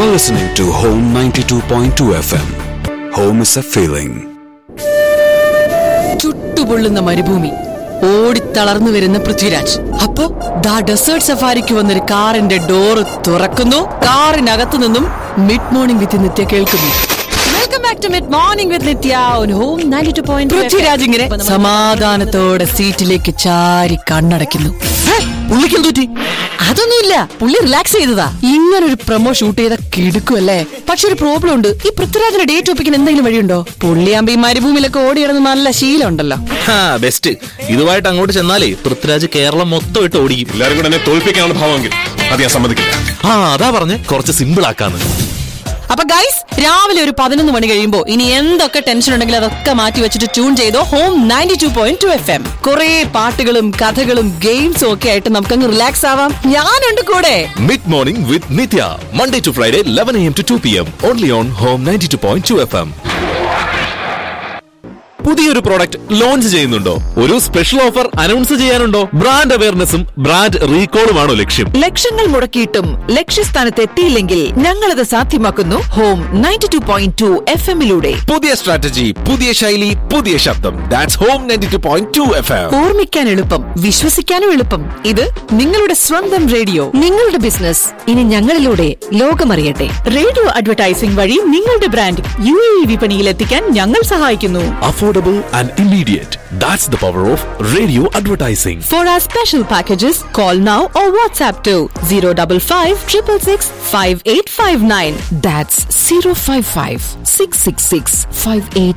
You're listening to Home 92.2 FM. Home is a feeling. ചുട്ടുപൊള്ളുന്ന മരുഭൂമി ഓടിത്തളർന്നു വരുന്ന പൃഥ്വിരാജ് അപ്പോ ദാ ഡെസേർട്ട് സഫാരിക്ക് വന്നൊരു കാറിന്റെ ഡോറ് തുറക്കുന്നു കാറിനകത്തു നിന്നും മിഡ് മോർണിംഗ് വിത്ത് നിത്യ കേൾക്കുന്നു welcome back to mid morning with Nithya on home 92.2 Prithviraj ഇങ്ങനെ സമാധാനത്തോടെ സീറ്റിലേക്ക് ചാരി കണ്ണടയ്ക്കുന്നു പുള്ളിക്കും തൂറ്റി അതൊന്നുമില്ല പുള്ളി റിലാക്സ് ചെയ്തതാ ഇങ്ങനെ ഒരു പ്രൊമോ ഷൂട്ട് ചെയ്ത കിടുക്കുമല്ലേ പക്ഷെ ഒരു പ്രോബ്ലം ഉണ്ട് ഈ പൃഥ്വിരാജിന്റെ ഡേറ്റ് ഒപ്പിക്കാൻ എന്തെങ്കിലും വഴിയുണ്ടോ പുള്ളിയാകുമ്പോ ഈ മരുഭൂമിയിലൊക്കെ ഓടി കിടന്ന് നല്ല ശീലം ഉണ്ടല്ലോ ബെസ്റ്റ് ഇതുമായിട്ട് അങ്ങോട്ട് ചെന്നാലേ പൃഥ്വിരാജ് കേരളം മൊത്തം ഇട്ട് ഓടിക്കും എല്ലാവരും കൂടെ എന്നെ തോൽപ്പിക്കാനുള്ള ഭാവമെങ്കിൽ അത് ഞാൻ സമ്മതിക്കില്ല ആ അതാ പറഞ്ഞ് കുറച്ച് സിമ്പിൾ ആക്കാന്ന് അപ്പൊ ഗൈസ് രാവിലെ ഒരു പതിനൊന്ന് മണി കഴിയുമ്പോ ഇനി എന്തൊക്കെ ടെൻഷൻ ഉണ്ടെങ്കിലും അതൊക്കെ മാറ്റി വെച്ചിട്ട് ട്യൂൺ ചെയ്തോ home ninety two point two F M കുറെ പാട്ടുകളും കഥകളും ഗെയിംസും ഒക്കെ ആയിട്ട് നമുക്കങ്ങ് റിലാക്സ് ആവാം ഞാനുണ്ട് കൂടെ mid morning with Nithya Monday to Friday eleven M to two P M only on home ninety two point two F M പുതിയൊരു പ്രോഡക്റ്റ് ലോഞ്ച് ചെയ്യുന്നുണ്ടോ ഒരു സ്പെഷ്യൽ ഓഫർ അനൗൺസ് ചെയ്യാനുണ്ടോ ബ്രാൻഡ് അവയർനെസ്സും ബ്രാൻഡ് റീകോളുമാണോ ലക്ഷ്യം ലക്ഷങ്ങൾ മുടക്കിയിട്ടും ലക്ഷ്യസ്ഥാനത്ത് എത്തിയില്ലെങ്കിൽ ഞങ്ങളത് സാധ്യമാക്കുന്നു home ninety two point two F എമ്മിലൂടെ പുതിയ സ്ട്രാറ്റജി പുതിയ ശൈലി പുതിയ ശബ്ദം that's home ninety two point two F M ഓർമ്മിക്കാൻ എളുപ്പം വിശ്വസിക്കാനും എളുപ്പം ഇത് നിങ്ങളുടെ സ്വന്തം റേഡിയോ നിങ്ങളുടെ ബിസിനസ് ഇനി ഞങ്ങളിലൂടെ ലോകമറിയട്ടെ റേഡിയോ അഡ്വർടൈസിംഗ് വഴി നിങ്ങളുടെ ബ്രാൻഡ് യു എ വിപണിയിൽ എത്തിക്കാൻ ഞങ്ങൾ സഹായിക്കുന്നു affordable and immediate. That's the power of radio advertising. For our special packages, call now or WhatsApp to 055 666 5859. That's 055 666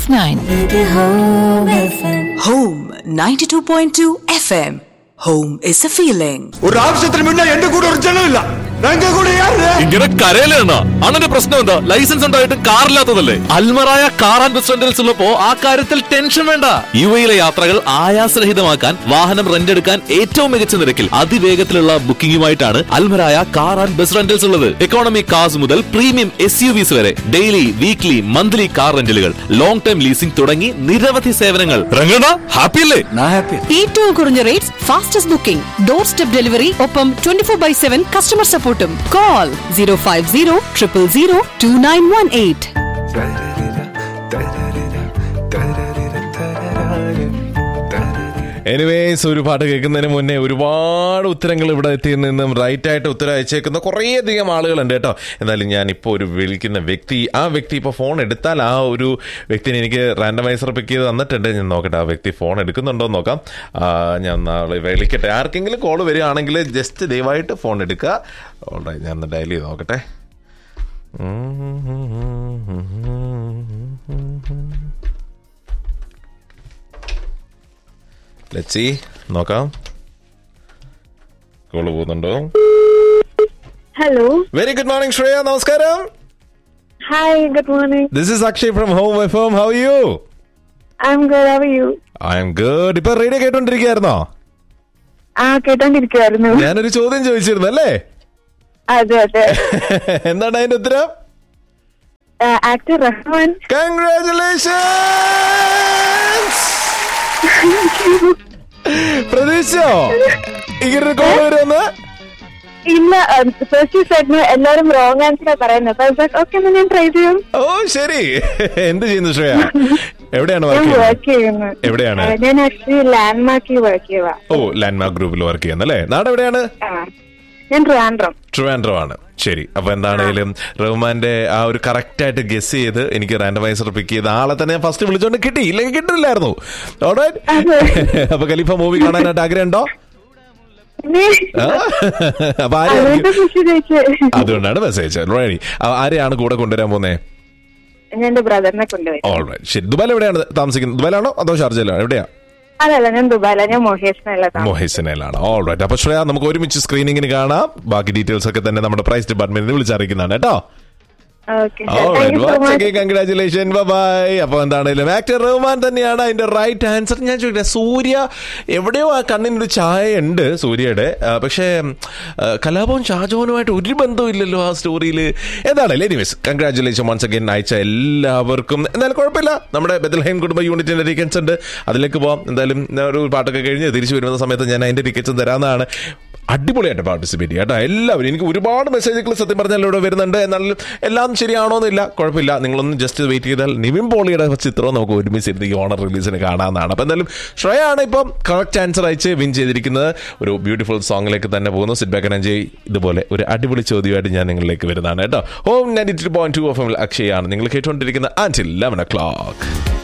5859. Home 92.2 FM. Home is a feeling. ഒരു ആവശ്യത്തിന് മുന്നേ എന്റെ കൂടെ ഒരു ജനമില്ല എന്റെ കൂടെ ആര്? ഇങ്ങനെ കരയിലെണ്ണ അണ്ണന്റെ പ്രശ്നം എന്താ ലൈസൻസ് ഉണ്ടായിട്ട് കാറില്ലാത്തതല്ലേ Almaraya car and bus rentals ഉള്ളപ്പോ ആ കാര്യത്തിൽ ടെൻഷൻ വേണ്ട യു എയിലെ യാത്രകൾ ആയാസരഹിതമാക്കാൻ വാഹനം റെന്റ് എടുക്കാൻ ഏറ്റവും മികച്ച നിരക്കിൽ അതിവേഗത്തിലുള്ള ബുക്കിംഗുമായിട്ടാണ് Almaraya car and bus rentals ഉള്ളത് എക്കോണമി കാർസ് മുതൽ പ്രീമിയം എസ് യു വിസ് വരെ ഡെയിലി വീക്ക്ലി മന്ത്ലി കാർ റെന്റലുകൾ ലോങ് ടൈം ലീസിംഗ് തുടങ്ങി നിരവധി സേവനങ്ങൾ രംഗണ ഹാപ്പി അല്ലേ ഏറ്റവും കുറഞ്ഞ rates fastest booking door step delivery ഒപ്പം twenty four by seven customer സപ്പോർട്ടും call zero five zero triple zero two nine one eight anyways ഒരു പാട്ട് കേൾക്കുന്നതിന് മുന്നേ ഒരുപാട് ഉത്തരങ്ങൾ ഇവിടെ എത്തി നിന്നും റൈറ്റ് ആയിട്ട് ഉത്തരം അയച്ചേക്കുന്ന കുറേയധികം ആളുകളുണ്ട് കേട്ടോ എന്നാലും ഞാൻ ഇപ്പോൾ ഒരു വിളിക്കുന്ന വ്യക്തി ആ വ്യക്തി ഇപ്പോൾ ഫോൺ എടുത്താൽ ആ ഒരു വ്യക്തിനെ എനിക്ക് റാൻഡമൈസർ പിക്ക് ചെയ്ത് തന്നിട്ടുണ്ട് ഞാൻ നോക്കട്ടെ ആ വ്യക്തി ഫോൺ എടുക്കുന്നുണ്ടോ എന്ന് നോക്കാം ആ, ഞാൻ നാളെ വിളിക്കട്ടെ ആർക്കെങ്കിലും കോൾ വരികയാണെങ്കിൽ ജസ്റ്റ് ദയവായിട്ട് ഫോൺ എടുക്കുക Alright, ഞാൻ ഒന്ന് ഡയൽ ചെയ്ത് നോക്കട്ടെ ലച്ചി നോക്കാം കോള് പോകുന്നുണ്ടോ hello very good morning Shreya നമസ്കാരം hi good morning this is Akshay from home F M how you I'm good how you I'm good ഇപ്പൊ റേഡിയോ കേട്ടോണ്ടിരിക്കുകയായിരുന്നോ ആ കേട്ടോണ്ടിരിക്കുവായിരുന്നു ഞാനൊരു ചോദ്യം ചോദിച്ചിരുന്നു അല്ലേ അതെ അതെ എന്താണ് അതിന്റെ ഉത്തരം ആക്ടർ റഹ്മാൻ കൺഗ്രാചുലേഷൻസ് പ്രതീക്ഷയോ ഇങ്ങനെ കോൾ വരുമെന്ന് ഇല്ല ഫസ്റ്റ് സെഗ്മെന്റ് എല്ലാരും റോങ് ആൻസർ പറയുന്നത് ഓക്കെ ഞാൻ ട്രൈ ചെയ്യും ഓ ശരി എന്ത് ചെയ്യുന്നു ശ്രേയ എവിടെയാണ് ഞാൻ വർക്ക് വർക്ക് ചെയ്യുന്നു എവിടെയാണ്? ആ, ഞാൻ ആക്ച്വലി ലാൻഡ് മാർക്കിൽ വർക്ക് ചെയ്യുക ഓ ലാൻഡ്മാർക്ക് ഗ്രൂപ്പിൽ വർക്ക് ചെയ്യുന്നത് അല്ലേ നാട് എവിടെയാണ് ആ ഞാൻ ട്രിവാൻഡ്രം ട്രിവാൻഡ്രോ ആണ് ശരി അപ്പൊ എന്താണേലും റഹ്മാന്റെ ആ ഒരു കറക്റ്റ് ആയിട്ട് ഗസ് ചെയ്ത് എനിക്ക് റാൻഡമൈസർ പിക്ക് ചെയ്ത് ആളെ തന്നെ ഞാൻ ഫസ്റ്റ് വിളിച്ചോണ്ട് കിട്ടി ഇല്ലെങ്കിൽ കിട്ടില്ലായിരുന്നു Alright? അപ്പൊ ഖലീഫ മൂവി കാണാനായിട്ട് ആഗ്രഹമുണ്ടോ പിന്നെ ആ? അപ്പൊ അതുകൊണ്ട് ആരെയായിരിക്കും കൃഷി ചോദിച്ചു അതുകൊണ്ടാണ് മെസ്സേജ് റെഡി ആരെയാണ് കൂടെ കൊണ്ടുവരാൻ പോകുന്നത് ഞാൻ എന്റെ ബ്രദറിനെ കൊണ്ടുപോയി ഓൾറൈറ്റ് ശരി ദുബായിൽ എവിടെയാണ് താമസിക്കുന്നത് ദുബായിലാണോ അതോ ഷാർജയിലാണോ എവിടെയാ അതല്ല ഞാൻ ദുബായില ഞാൻ മൊഹേഷിനല്ല മൊഹസിനയിലാണ് ഓൾറൈറ്റ് അപ്പൊ ശ്രേയ നമുക്ക് ഒരുമിച്ച് സ്ക്രീനിങ്ങിന് കാണാം ബാക്കി ഡീറ്റെയിൽസ് ഒക്കെ തന്നെ നമ്മുടെ പ്രൈസ് ഡിപ്പാർട്ട്മെന്റിൽ വിളിച്ചറിയിക്കുന്നതാണ് കേട്ടോ okay thank you so much congratulation bye അപ്പൊ എന്താണേലും ആക്ടർ റഹ്മാൻ തന്നെയാണ് അതിന്റെ റൈറ്റ് ആൻസർ ഞാൻ ചോദിക്കട്ടെ സൂര്യ എവിടെയോ ആ കണ്ണിനൊരു ചായ ഉണ്ട് സൂര്യയുടെ ആ, പക്ഷേ ആ, കലാപവും ഷാജോനുമായിട്ട് ഒരു ബന്ധവും ഇല്ലല്ലോ ആ സ്റ്റോറിയിൽ എന്താണല്ലേ എനിവേസ് കൺഗ്രാചുലേഷൻ വൺസ് അഗൈൻ അയച്ച എല്ലാവർക്കും എന്തായാലും കുഴപ്പമില്ല നമ്മുടെ ബദൽഹൈൻ കുടുംബ യൂണിറ്റിന്റെ ടിക്കറ്റ്സ് ഉണ്ട് അതിലേക്ക് പോവാം എന്തായാലും ഞാൻ ഒരു പാട്ടൊക്കെ കഴിഞ്ഞ് തിരിച്ചു വരുന്ന സമയത്ത് ഞാൻ അതിന്റെ ടിക്കറ്റ്സ് തരാവുന്നതാണ് അടിപൊളിയായിട്ട് പാർട്ടിസിപ്പേറ്റ് ചെയ്യുക കേട്ടോ എല്ലാവരും എനിക്ക് ഒരുപാട് മെസ്സേജുകൾ സത്യം പറഞ്ഞാൽ ഇവിടെ വരുന്നുണ്ട് എന്നാലും എല്ലാം ശരിയാണോ എന്നില്ല കുഴപ്പമില്ല നിങ്ങളൊന്ന് ജസ്റ്റ് വെയിറ്റ് ചെയ്താൽ നിവിൻ പോളിയുടെ ചിത്രം നമുക്ക് ഒരുമിച്ച് ഇരുന്ന് ഈ ഓണർ റിലീസിന് കാണാവുന്നതാണ് അപ്പം എന്തായാലും ശ്രേയാണ് ഇപ്പം കറക്റ്റ് ആൻസർ അയച്ച് വിൻ ചെയ്തിരിക്കുന്നത് ഒരു ബ്യൂട്ടിഫുൾ സോങ്ങിലേക്ക് തന്നെ പോകുന്നു സിറ്റ് ബാക്ക് അനഞ്ജയ് ഇതുപോലെ ഒരു അടിപൊളി ചോദ്യമായിട്ട് ഞാൻ നിങ്ങളിലേക്ക് വരുന്നതാണ് കേട്ടോ home ninety two point two F M അക്ഷയാണ് നിങ്ങൾ കേട്ടുകൊണ്ടിരിക്കുന്ന ആൻറ്റിൽ ലെവൻ ഒ ക്ലോക്ക്